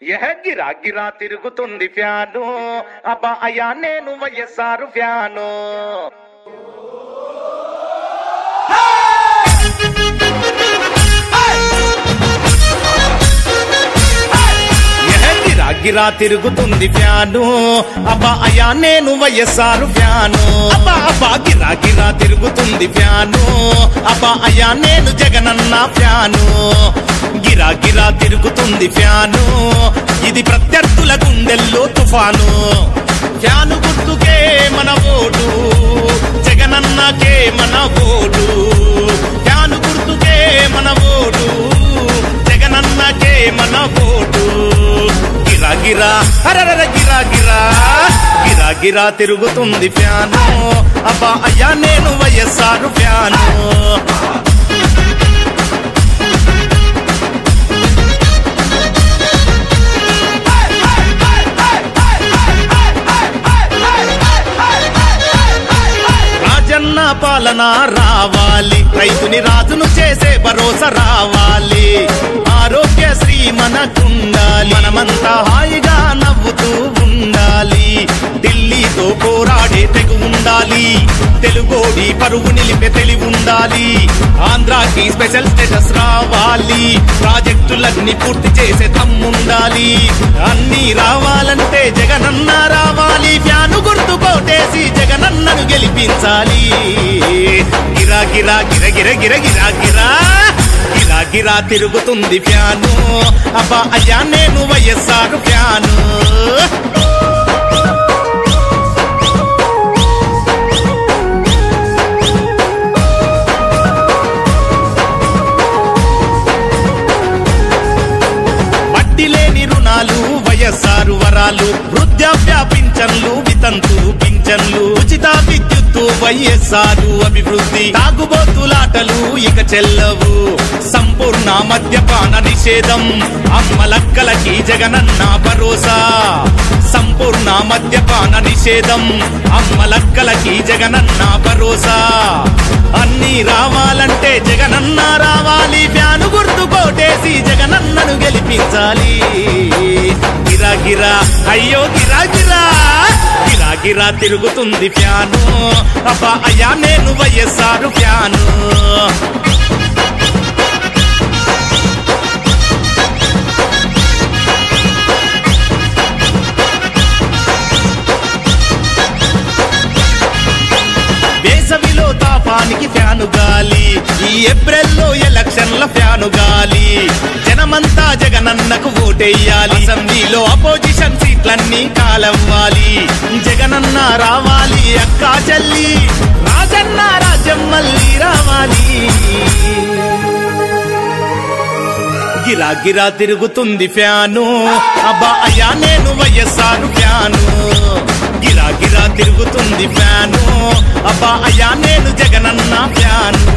ఎహ గిరా గిరా తిరుగుతుంది ఫ్యాను అబ్బా అయ్యా నేను వైఎస్ఆర్ ఫ్యాను ఎహ గిరా గిరా తిరుగుతుంది ఫ్యాను అబ్బా అయ్యా నేను వైఎస్ఆర్ ఫ్యాను అబ్బా అబ్బా గిరా గిరా తిరుగుతుంది ఫ్యాను అబ్బా అయ్యా నేను జగనన్న ఫ్యాను గిరా గిరా తిరుగుతుంది ఫ్యాను ఇది ప్రత్యర్థుల గుండెల్లో తుఫాను ఫ్యాను గుర్తుకే మన ఓటు జగనన్నకే మన ఓటు ఫ్యాను గుర్తుకే మన ఓటు జగనన్నకే మన ఓటు గిరా గిరా అరరర గిరా గిరా గిరా గిరా తిరుగుతుంది ఫ్యాను అబ్బా అయ్యా నేను వైఎస్ఆర్ ఫ్యాను రాజన్న పాలన రావాలి రైతుని రాజును చేసే భరోసా రావాలి ఆరోగ్యశ్రీ మనకుండాలి మనమంతా హాయిగా నవ్వుతూ ఉండాలి ఢిల్లీతో పోరాడే తెగు ఉండాలి తెలుగోడి పరువు నిలిపే తెలివి ఉండాలి ఆంధ్రాకి స్పెషల్ స్టేటస్ రావాలి ప్రాజెక్టులన్నీ పూర్తి చేసే దమ్ముండాలి అన్ని రావాలంటే జగనన్న రావాలి ఫ్యాను గుర్తు కోటేసి జగనన్నను గెలిపించాలి గిరా గిరా గిర గిర గిర గిరా గిరా గిరా గిరా తిరుగుతుంది ఫ్యాను అబ్బా అయ్యా నేను వైఎస్ఆర్ ఫ్యాను వడ్డీ లేని రుణాలు వైఎస్ఆర్ వరాలు వృద్ధాప్య పింఛన్లు వితంతు పింఛన్లు ఉచిత విద్యుత్తు వైఎస్ఆర్ అభివృద్ధి తాగుబోతులాటలు ఇక చెల్లవు సంపూర్ణ మద్యపాన నిషేధం అమ్మలక్కలకి జగనన్న భరోసా సంపూర్ణ మద్యపాన నిషేధం అమ్మలక్కలకి జగనన్న భరోసా అన్ని రావాలంటే జగనన్న రావాలి ఫ్యాను గుర్తు కోటేసి జగనన్నను గెలిపించాలి గిరా గిరా అయ్యో గిరా గిరా గిరా గిరా తిరుగుతుంది ఫ్యాను అబ్బా అయ్యా నేను వైఎస్ఆర్ ఫ్యాను వేసవిలో తాపానికి ఫ్యాను గాలి ఈ ఏప్రిల్లో ఎలక్షన్ల ఫ్యాను గాలి జనమంతా జగనన్నకు ఓటెయ్యాలి అసెంబ్లీలో అపోజిషన్ సీట్లన్నీ కాలవ్వాలి జగనన్న రావాలి అక్కా చెల్లి రాజన్న రాజ్యం మళ్ళీ రావాలి గిరా గిరా తిరుగుతుంది ఫ్యాను అబ్బా అయ్యా నేను వైఎస్ఆర్ ఫ్యాను గిరా గిరా తిరుగుతుంది ఫ్యాను అబ్బా అయ్యా నేను జగనన్న ఫ్యాను